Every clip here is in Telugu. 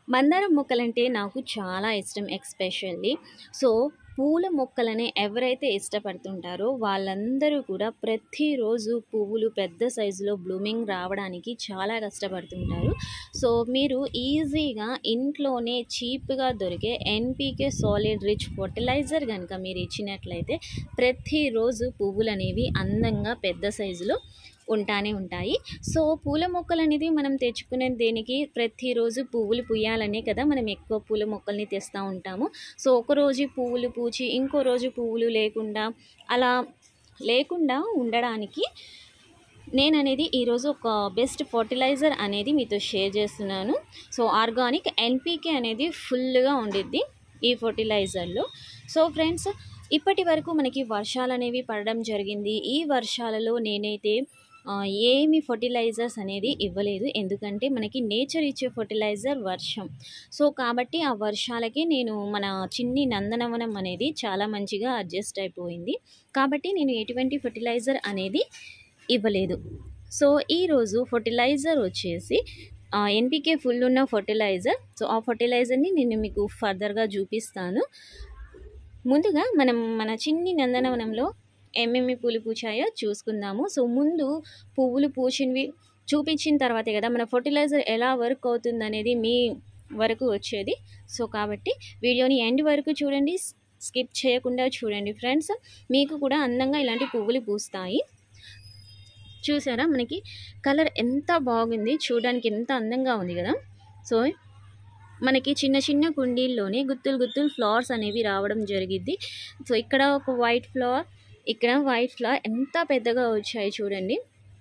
మందారం మొక్కలంటే నాకు చాలా ఇష్టం ఎక్స్పెషల్లీ సో పూల మొక్కలని ఎవరైతే ఇష్టపడుతుంటారో వాళ్ళందరూ కూడా ప్రతిరోజు పువ్వులు పెద్ద సైజులో బ్లూమింగ్ రావడానికి చాలా కష్టపడుతుంటారు సో మీరు ఈజీగా ఇంట్లోనే చీప్గా దొరికే ఎన్పీకే సాలిడ్ రిచ్ ఫర్టిలైజర్ కనుక మీరు ఇచ్చినట్లయితే ప్రతిరోజు పువ్వులు అనేవి అందంగా పెద్ద సైజులో ఉంటానే ఉంటాయి సో పూల మొక్కలు అనేది మనం తెచ్చుకునే దేనికి ప్రతిరోజు పువ్వులు పూయాలనే కదా మనం ఎక్కువ పూల మొక్కల్ని తెస్తూ ఉంటాము సో ఒక రోజు పువ్వులు పూచి ఇంకో రోజు పువ్వులు లేకుండా అలా లేకుండా ఉండడానికి నేను అనేది ఈరోజు ఒక బెస్ట్ ఫర్టిలైజర్ అనేది మీతో షేర్ చేస్తున్నాను సో ఆర్గానిక్ ఎన్పీకే అనేది ఫుల్గా ఉండిద్ది ఈ ఫర్టిలైజర్లో సో ఫ్రెండ్స్ ఇప్పటి వరకు మనకి వర్షాలు అనేవి పడడం జరిగింది ఈ వర్షాలలో నేనైతే ఆ, ఏమి ఫర్టిలైజర్స్ అనేది ఇవ్వలేదు ఎందుకంటే మనకి నేచర్ ఇచ్చే ఫర్టిలైజర్ వర్షం సో కాబట్టి ఆ వర్షాలకి నేను మన చిన్ని నందనవనం అనేది చాలా మంచిగా అడ్జస్ట్ అయిపోయింది కాబట్టి నేను ఎటువంటి ఫర్టిలైజర్ అనేది ఇవ్వలేదు సో ఈరోజు ఫర్టిలైజర్ వచ్చేసి ఎన్పికే ఫుల్ ఉన్న ఫర్టిలైజర్ సో ఆ ఫర్టిలైజర్ని నేను మీకు ఫర్దర్గా చూపిస్తాను ముందుగా మనం మన చిన్ని నందనవనంలో ఏమేమి పూలు పూచాయో చూసుకుందాము సో ముందు పువ్వులు పూచినవి చూపించిన తర్వాతే కదా మన ఫర్టిలైజర్ ఎలా వర్క్ అవుతుంది అనేది మీ వరకు వచ్చేది సో కాబట్టి వీడియోని ఎండ్ వరకు చూడండి స్కిప్ చేయకుండా చూడండి ఫ్రెండ్స్ మీకు కూడా అందంగా ఇలాంటి పువ్వులు పూస్తాయి చూసారా మనకి కలర్ ఎంత బాగుంది చూడడానికి ఎంత అందంగా ఉంది కదా సో మనకి చిన్న చిన్న కుండీల్లోనే గుత్తులు గుత్తులు ఫ్లవర్స్ అనేవి రావడం జరిగిద్ది సో ఇక్కడ ఒక వైట్ ఫ్లవర్ ఇక్కడ వైట్ ఫ్లవర్ ఎంత పెద్దగా వచ్చాయి చూడండి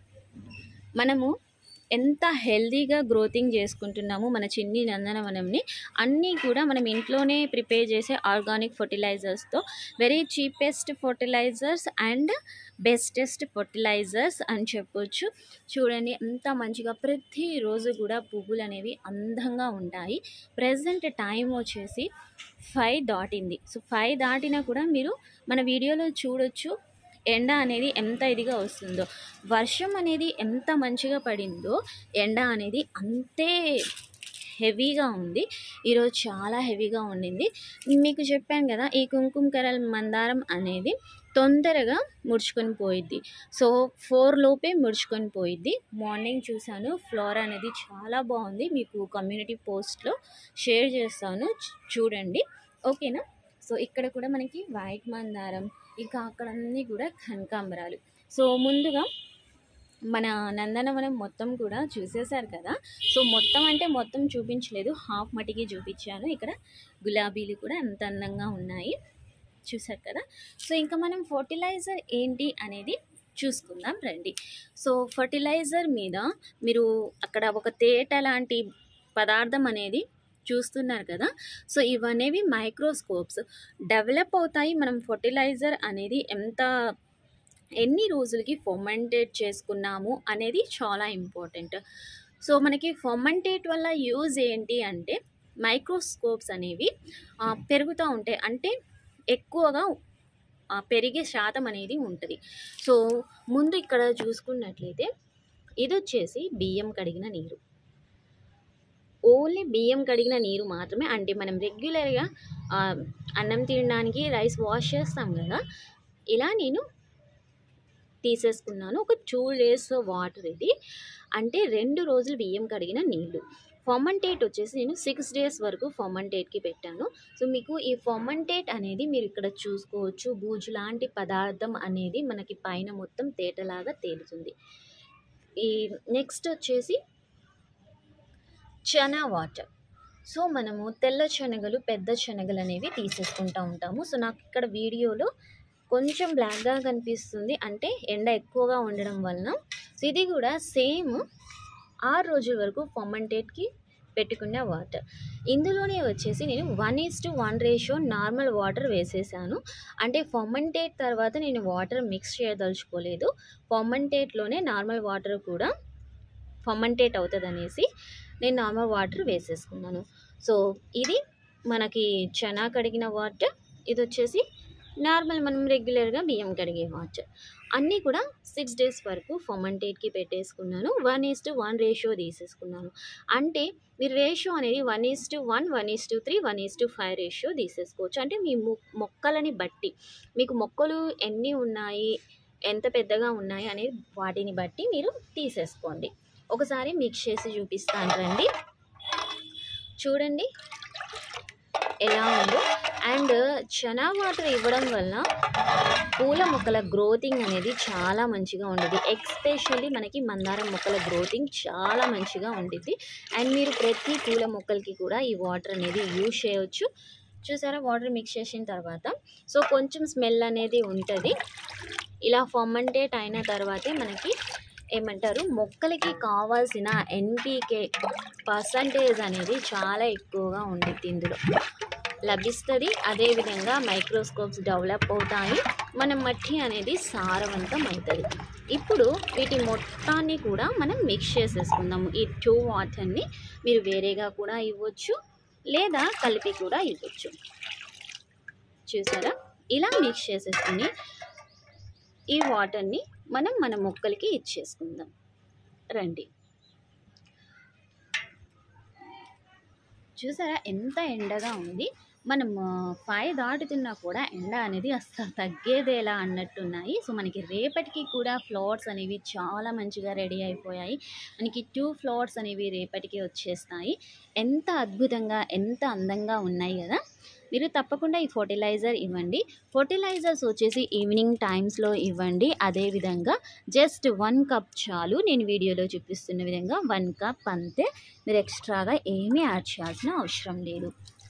మనము ఎంత హెల్దీగా గ్రోతింగ్ చేసుకుంటున్నాము మన చిన్ని నందనవనంని అన్నీ కూడా మనం ఇంట్లోనే ప్రిపేర్ చేసే ఆర్గానిక్ ఫర్టిలైజర్స్తో very cheapest fertilisers and bestest fertilisers అని చెప్పొచ్చు చూడండి ఎంత మంచిగా ప్రతిరోజు కూడా పువ్వులు అనేవి అందంగా ఉంటాయి ప్రజెంట్ టైం వచ్చేసి ఫైవ్ దాటింది సో ఫైవ్ దాటినా కూడా మీరు మన వీడియోలో చూడొచ్చు ఎండ అనేది ఎంత ఇదిగా వస్తుందో వర్షం అనేది ఎంత మంచిగా పడిందో ఎండ అనేది అంతే హెవీగా ఉంది ఈరోజు చాలా హెవీగా ఉండింది మీకు చెప్పాను కదా ఈ కుంకుమ కరల్ మందారం అనేది తొందరగా ముడుచుకొని పోయిద్ది సో ఫోర్ లోపే ముడుచుకొని పోయిద్ది మార్నింగ్ చూశాను ఫ్లోర్ అనేది చాలా బాగుంది మీకు కమ్యూనిటీ పోస్ట్లో షేర్ చేస్తాను చూ- చూడండి ఓకేనా సో ఇక్కడ కూడా మనకి వైట్ మందారం ఇంకా అక్కడ అన్నీ కూడా కనకాంబరాలు సో ముందుగా మన నందనవనం మొత్తం కూడా చూసేశారు కదా సో మొత్తం అంటే మొత్తం చూపించలేదు హాఫ్ మటికి చూపించాను ఇక్కడ గులాబీలు కూడా ఎంత అందంగా ఉన్నాయి చూసారు కదా సో ఇంకా మనం ఫర్టిలైజర్ ఏంటి అనేది చూసుకుందాం రండి సో ఫర్టిలైజర్ మీద మీరు అక్కడ ఒక తేట లాంటి పదార్థం అనేది చూస్తున్నారు కదా సో ఇవనేవి మైక్రోస్కోప్స్ డెవలప్ అవుతాయి మనం ఫర్టిలైజర్ అనేది ఎంత ఎన్ని రోజులకి ఫొమెంటేట్ చేసుకున్నాము అనేది చాలా ఇంపార్టెంట్ సో మనకి ఫొమెంటేట్ వల్ల యూజ్ ఏంటి అంటే మైక్రోస్కోప్స్ అనేవి ఆ, పెరుగుతూ ఉంటాయి అంటే ఎక్కువగా ఆ, పెరిగే శాతం అనేది ఉంటుంది సో ముందు ఇక్కడ చూసుకున్నట్లయితే ఇది వచ్చేసి బియ్యం కడిగిన నీరు ఓన్లీ బియ్యం కడిగిన నీరు మాత్రమే అంటే మనం రెగ్యులర్గా ఆ, అన్నం తినడానికి రైస్ వాష్ చేస్తాం కదా ఇలా నేను తీసేసుకున్నాను ఒక టూ డేస్ వాటర్ ఇది అంటే రెండు రోజులు బియ్యం కడిగిన నీళ్ళు ఫొమంటేట్ వచ్చేసి నేను సిక్స్ డేస్ వరకు ఫొమంటేట్కి పెట్టాను సో మీకు ఈ ఫొమంటేట్ అనేది మీరు ఇక్కడ చూసుకోవచ్చు బూజు లాంటి పదార్థం అనేది మనకి పైన మొత్తం తేటలాగా తేలుతుంది ఈ నెక్స్ట్ వచ్చేసి చనా వాటర్ సో మనము తెల్ల శనగలు పెద్ద శనగలు అనేవి తీసేసుకుంటూ ఉంటాము సో నాకు ఇక్కడ వీడియోలో కొంచెం బ్లాక్గా కనిపిస్తుంది అంటే ఎండ ఎక్కువగా ఉండడం వలన సో ఇది కూడా సేమ్ ఆరు రోజుల వరకు ఫొమంటేట్కి పెట్టుకున్న వాటర్ ఇందులోనే వచ్చేసి నేను one is to one ratio normal water వేసేసాను అంటే ఫొమంటేట్ తర్వాత నేను వాటర్ మిక్స్ చేయదలుచుకోలేదు ఫొమంటేట్లోనే నార్మల్ వాటర్ కూడా ఫొమంటేట్ అవుతుంది అనేసి నేను నార్మల్ వాటర్ వేసేసుకున్నాను సో ఇది మనకి చనా కడిగిన వాటర్ ఇది వచ్చేసి నార్మల్ మనం రెగ్యులర్గా బియ్యం కడిగే వాటర్ అన్నీ కూడా సిక్స్ డేస్ వరకు ఫర్మంటేట్కి పెట్టేసుకున్నాను one is to one ratio తీసేసుకున్నాను అంటే మీరు రేషియో అనేది one is to one one is to three one is to five ratio తీసేసుకోవచ్చు అంటే మీ మొ మొక్కలని బట్టి మీకు మొక్కలు ఎన్ని ఉన్నాయి ఎంత పెద్దగా ఉన్నాయి అనేది వాటిని బట్టి మీరు తీసేసుకోండి ఒకసారి మిక్స్ చేసి చూపిస్తాను రండి చూడండి ఎలా ఉందో అండ్ చనా వాటర్ ఇవ్వడం వల్ల పూల మొక్కల గ్రోతింగ్ అనేది చాలా మంచిగా ఉండేది ఎక్స్పెషల్లీ మనకి మందారం మొక్కల గ్రోతింగ్ చాలా మంచిగా ఉండిద్ది అండ్ మీరు ప్రతి పూల మొక్కలకి కూడా ఈ వాటర్ అనేది యూజ్ చేయవచ్చు చూసారా వాటర్ మిక్స్ చేసిన తర్వాత సో కొంచెం స్మెల్ అనేది ఉంటుంది ఇలా ఫర్మెంటేట్ అయిన తర్వాతే మనకి ఏమంటారు మొక్కలకి కావాల్సిన ఎన్పికే పర్సంటేజ్ అనేది చాలా ఎక్కువగా ఉండిద్ది ఇందులో లభిస్తుంది అదేవిధంగా మైక్రోస్కోప్స్ డెవలప్ అవుతాయి మన మట్టి అనేది సారవంతం అవుతుంది ఇప్పుడు వీటి మొత్తాన్ని కూడా మనం మిక్స్ చేసేసుకుందాము ఈ టూ వాటర్ని మీరు వేరేగా కూడా ఇవ్వచ్చు లేదా కలిపి కూడా ఇవ్వచ్చు చూసారా ఇలా మిక్స్ చేసేసుకుని ఈ వాటర్ని మనం మన మొక్కలకి ఇచ్చేసుకుందాం రండి చూసారా ఎంత ఎండగా ఉంది మనం ఫైవ్ దాటుతున్నా కూడా ఎండ అనేది అస్సలు తగ్గేదేలా అన్నట్టున్నాయి సో మనకి రేపటికి కూడా ఫ్లవర్స్ అనేవి చాలా మంచిగా రెడీ అయిపోయాయి మనకి టూ ఫ్లవర్స్ అనేవి రేపటికి వచ్చేస్తాయి ఎంత అద్భుతంగా ఎంత అందంగా ఉన్నాయి కదా మీరు తప్పకుండా ఈ ఫర్టిలైజర్ ఇవ్వండి ఫర్టిలైజర్స్ వచ్చేసి ఈవినింగ్ టైమ్స్లో ఇవ్వండి అదేవిధంగా జస్ట్ వన్ కప్ చాలు నేను వీడియోలో చూపిస్తున్న విధంగా వన్ కప్ అంతే మీరు ఎక్స్ట్రాగా ఏమీ యాడ్ చేయాల్సిన అవసరం లేదు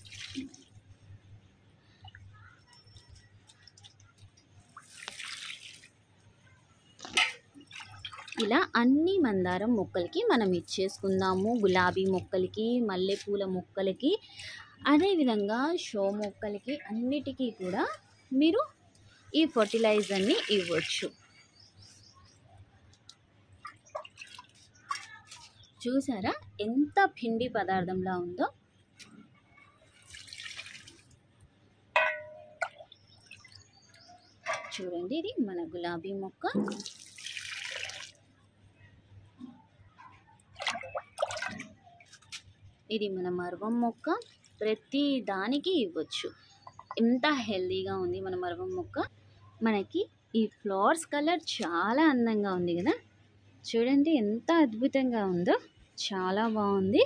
ఇలా అన్ని మందారం మొక్కలకి మనం ఇచ్చేసుకుందాము గులాబీ మొక్కలకి మల్లెపూల మొక్కలకి అదేవిధంగా షో మొక్కలకి అన్నిటికీ కూడా మీరు ఈ ఫర్టిలైజర్ని ఇవ్వచ్చు చూసారా ఎంత పిండి పదార్థంలా ఉందో చూడండి ఇది మన గులాబీ మొక్క ఇది మన మర్వం మొక్క ప్రతి దానికి ఇవ్వచ్చు ఎంత హెల్దీగా ఉంది మన మర్వం మొక్క మనకి ఈ ఫ్లవర్స్ కలర్ చాలా అందంగా ఉంది కదా చూడండి ఎంత అద్భుతంగా ఉందో చాలా బాగుంది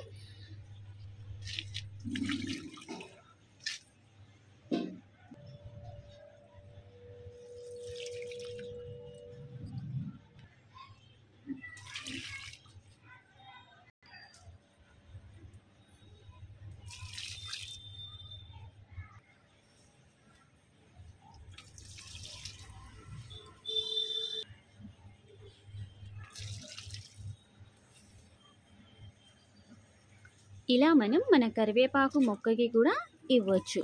ఇలా మనం మన కరివేపాకు మొక్కకి కూడా ఇవ్వచ్చు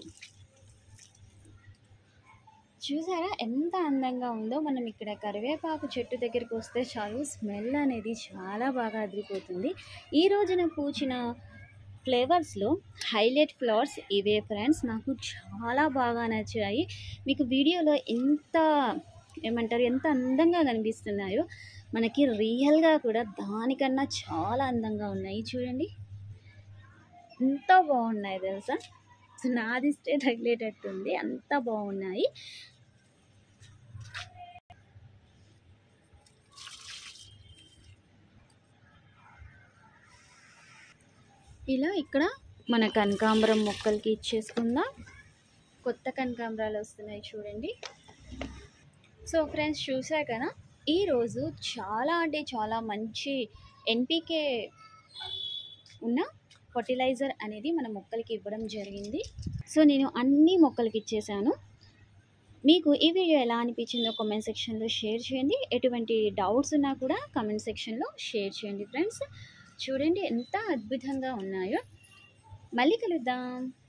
చూసారా ఎంత అందంగా ఉందో మనం ఇక్కడ కరివేపాకు చెట్టు దగ్గరికి వస్తే చాలు స్మెల్ అనేది చాలా బాగా అదిరిపోతుంది ఈ రోజున పూచిన ఫ్లేవర్స్లో హైలైట్ ఫ్లవర్స్ ఇవే ఫ్రెండ్స్ నాకు చాలా బాగా నచ్చాయి మీకు వీడియోలో ఎంత ఏమంటారు ఎంత అందంగా కనిపిస్తున్నాయో మనకి రియల్గా కూడా దానికన్నా చాలా అందంగా ఉన్నాయి చూడండి ఎంత బాగున్నాయి తెలుసా నాదిస్తే తగిలేటట్టుంది అంత బాగున్నాయి ఇలా ఇక్కడ మన కనకాంబరం మొక్కలకి ఇచ్చేసుకుందాం కొత్త కనకాంబరాలు వస్తున్నాయి చూడండి సో ఫ్రెండ్స్ చూసా కదా ఈరోజు చాలా అంటే చాలా మంచి ఎన్పికే ఉన్న ఫర్టిలైజర్ అనేది మన మొక్కలకి ఇవ్వడం జరిగింది సో నేను అన్ని మొక్కలకి ఇచ్చేసాను మీకు ఈ వీడియో ఎలా అనిపించిందో కామెంట్ సెక్షన్లో షేర్ చేయండి ఎటువంటి డౌట్స్ ఉన్నా కూడా కామెంట్ సెక్షన్లో షేర్ చేయండి ఫ్రెండ్స్ చూడండి ఎంత అద్భుతంగా ఉన్నాయో మళ్ళీ కలుద్దాం